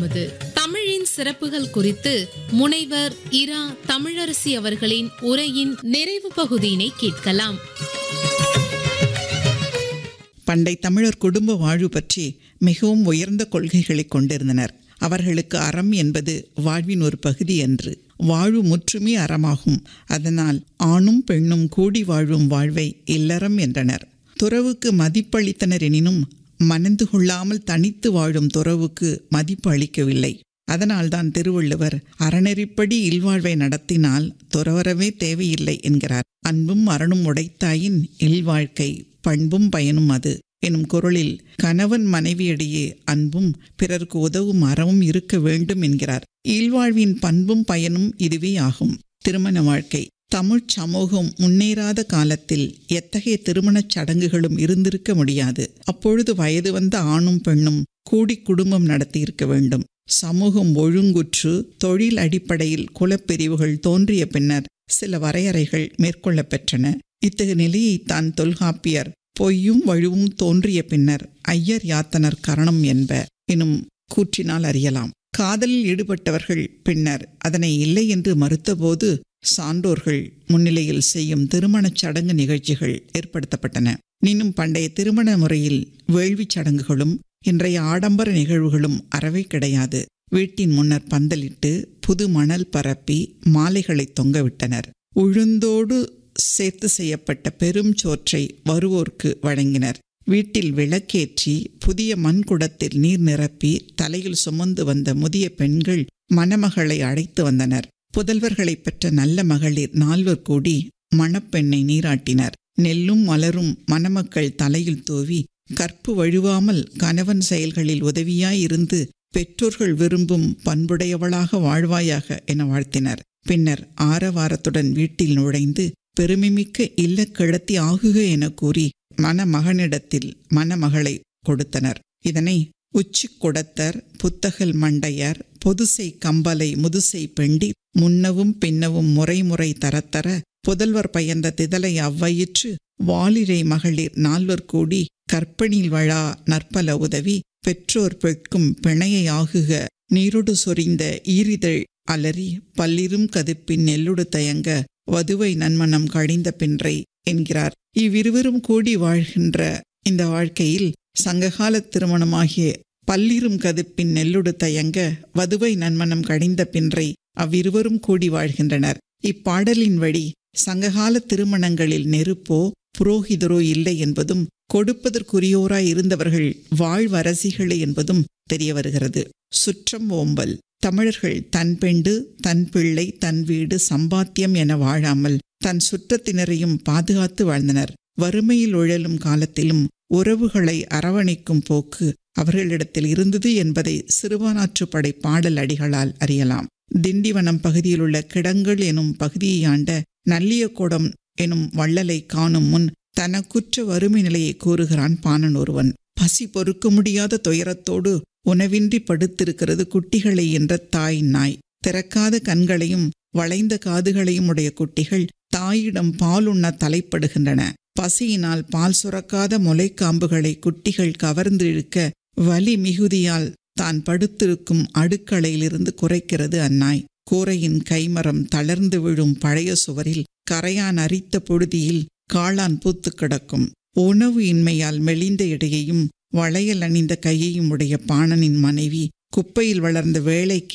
அமுது தமிழின் சிறப்புகள் குறித்து முனைவர் இரா தமிழரசி அவர்களின் உரையின் நிறைவு பகுதியினை கேட்கலாம் பண்டை தமிழர் குடும்ப வாழ்வு பற்றி மிகவும் உயர்ந்த கொள்கைகளை கொண்டிருந்தனர் அவர்களுக்கு அறம் என்பது வாழ்வின் ஒரு பகுதி என்று வாழ்வு முற்றுமே அறமாகும் அதனால் ஆணும் பெண்ணும் கூடி வாழும் வாழ்வை இல்லறம் என்றனர் துறவுக்கு மதிப்பளித்தனர் எனினும் மணந்து கொள்ளாமல் தனித்து வாழும் துறவுக்கு மதிப்பு அளிக்கவில்லை அதனால்தான் திருவள்ளுவர் அறநெறிப்படி இல்வாழ்வை நடத்தினால் துறவரவே தேவையில்லை என்கிறார் அன்பும் அறனும் உடைத்தாயின் இல்வாழ்க்கை பண்பும் பயனும் அது எனும் குரலில் கணவன் மனைவியிடையே அன்பும் பிறருக்கு உதவும் அறமும் இருக்க வேண்டும் என்கிறார் இல்வாழ்வின் பண்பும் பயனும் இதுவே ஆகும் திருமண வாழ்க்கை தமிழ்ச் சமூகம் முன்னேறாத காலத்தில் எத்தகைய திருமணச் சடங்குகளும் இருந்திருக்க முடியாது அப்பொழுது வயது வந்த ஆணும் பெண்ணும் கூடி குடும்பம் நடத்தியிருக்க வேண்டும் சமூகம் ஒழுங்குற்று தொழில் அடிப்படையில் குலப்பிரிவுகள் தோன்றிய பின்னர் சில வரையறைகள் மேற்கொள்ளப் பெற்றன இத்தகைய நிலையை தான் தொல்காப்பியர் பொய்யும் வழுவும் தோன்றிய பின்னர் ஐயர் யாத்தனர் கரணம் என்ப எனும் கூற்றினால் அறியலாம் காதலில் ஈடுபட்டவர்கள் பின்னர் அதனை இல்லை என்று மறுத்தபோது சான்றோர்கள் முன்னிலையில் செய்யும் திருமணச் சடங்கு நிகழ்ச்சிகள் ஏற்படுத்தப்பட்டன இன்னும் பண்டைய திருமண முறையில் வேள்விச் சடங்குகளும் இன்றைய ஆடம்பர நிகழ்வுகளும் அறவே கிடையாது வீட்டின் முன்னர் பந்தலிட்டு புது மணல் பரப்பி மாலைகளை தொங்கவிட்டனர் உழுந்தோடு சேர்த்து செய்யப்பட்ட பெரும் சோற்றை வருவோர்க்கு வழங்கினர் வீட்டில் விளக்கேற்றி புதிய மண்குடத்தில் நீர் நிரப்பி தலையில் சுமந்து வந்த முதிய பெண்கள் மணமகளை அழைத்து வந்தனர் புதல்வர்களை பெற்ற நல்ல மகளிர் நால்வர் கூடி மணப்பெண்ணை நீராட்டினர் நெல்லும் மலரும் மணமக்கள் தலையில் தூவி கற்பு வழுவாமல் கணவன் செயல்களில் உதவியாயிருந்து பெற்றோர்கள் விரும்பும் பண்புடையவளாக வாழ்வாயாக என வாழ்த்தினர் பின்னர் ஆரவாரத்துடன் வீட்டில் நுழைந்து பெருமைமிக்க இல்லக்கிழத்தி ஆகுக என கூறி மணமகனிடத்தில் மணமகளை கொடுத்தனர் இதனை உச்சி குடத்தர் புத்தகல் மண்டையர் பொதுசை கம்பலை முதுசை பெண்டி முன்னவும் பின்னவும் முறைமுறை தரத்தர புதல்வர் பயந்த திதலை அவ்வயிற்று வாலிரை மகளிர் நால்வர் கூடி கற்பனில் வழா நற்பல உதவி பெற்றோர் பெட்கும் பிணையை ஆகுக நீரொடு சொரிந்த ஈரிதழ் அலறி பல்லிரும் கதுப்பின் நெல்லுடு தயங்க வதுவை நன்மனம் கழிந்த பின்றை என்கிறார் இவ்விருவரும் கூடி வாழ்கின்ற இந்த வாழ்க்கையில் சங்ககால திருமணமாகிய பல்லிரும் கதுப்பின் நெல்லுடு தயங்க வதுவை நன்மனம் கழிந்த பின்றை அவ்விருவரும் கூடி வாழ்கின்றனர் இப்பாடலின் வழி சங்ககால திருமணங்களில் நெருப்போ புரோகிதரோ இல்லை என்பதும் கொடுப்பதற்குரியோராய் இருந்தவர்கள் வாழ்வரசிகளே என்பதும் தெரிய வருகிறது சுற்றம் ஓம்பல் தமிழர்கள் தன் பெண்டு தன் பிள்ளை தன் வீடு சம்பாத்தியம் என வாழாமல் தன் சுற்றத்தினரையும் பாதுகாத்து வாழ்ந்தனர் வறுமையில் உழலும் காலத்திலும் உறவுகளை அரவணைக்கும் போக்கு அவர்களிடத்தில் இருந்தது என்பதை சிறுபானாற்றுப்படை பாடல் அடிகளால் அறியலாம் திண்டிவனம் பகுதியில் உள்ள கிடங்கள் எனும் பகுதியை ஆண்ட நல்லியக்கூடம் எனும் வள்ளலை காணும் முன் தனக்குற்ற வறுமை நிலையை கூறுகிறான் பாணன் ஒருவன் பசி பொறுக்க முடியாத துயரத்தோடு உணவின்றி படுத்திருக்கிறது குட்டிகளை என்ற தாய் நாய் திறக்காத கண்களையும் வளைந்த காதுகளையும் உடைய குட்டிகள் தாயிடம் பால் உண்ண தலைப்படுகின்றன பசியினால் பால் சுரக்காத முளைக்காம்புகளை குட்டிகள் கவர்ந்து இழுக்க வலி மிகுதியால் தான் படுத்திருக்கும் அடுக்களையிலிருந்து குறைக்கிறது அந்நாய் கூரையின் கைமரம் தளர்ந்து விழும் பழைய சுவரில் கரையான் அரித்த பொழுதியில் காளான் பூத்து கிடக்கும் உணவு இன்மையால் மெலிந்த இடையையும் வளையல் அணிந்த கையையும் உடைய பாணனின் மனைவி குப்பையில் வளர்ந்த வேலைக்கு